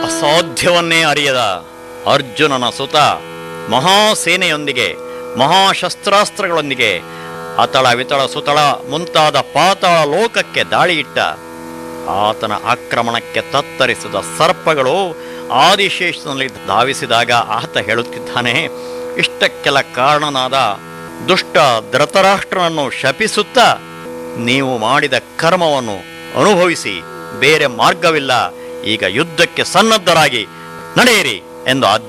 ಅಸಾಧ್ಯವನ್ನೇ ಅರಿಯದ ಅರ್ಜುನನ ಸುತ ಮಹಾಸೇನೆಯೊಂದಿಗೆ ಮಹಾಶಸ್ತ್ರಾಸ್ತ್ರಗಳೊಂದಿಗೆ ಅತಳ ವಿತಳ ಸುತಳ ಮುಂತಾದ ಪಾತಾಳ ಲೋಕಕ್ಕೆ ದಾಳಿಯಿಟ್ಟ ಆತನ ಆಕ್ರಮಣಕ್ಕೆ ತತ್ತರಿಸಿದ ಸರ್ಪಗಳು ಆದಿಶೇಷನಲ್ಲಿ ಧಾವಿಸಿದಾಗ ಆತ ಹೇಳುತ್ತಿದ್ದಾನೆ ಇಷ್ಟಕ್ಕೆಲ್ಲ ಕಾರಣನಾದ ದುಷ್ಟ ಧೃತರಾಷ್ಟ್ರನನ್ನು ಶಪಿಸುತ್ತಾ ನೀವು ಮಾಡಿದ ಕರ್ಮವನ್ನು ಅನುಭವಿಸಿ ಬೇರೆ ಮಾರ್ಗವಿಲ್ಲ ಈಗ ಯುದ್ಧಕ್ಕೆ ಸನ್ನದ್ಧರಾಗಿ ನಡೆಯಿರಿ ಎಂದು ಆಜ್ಞೆ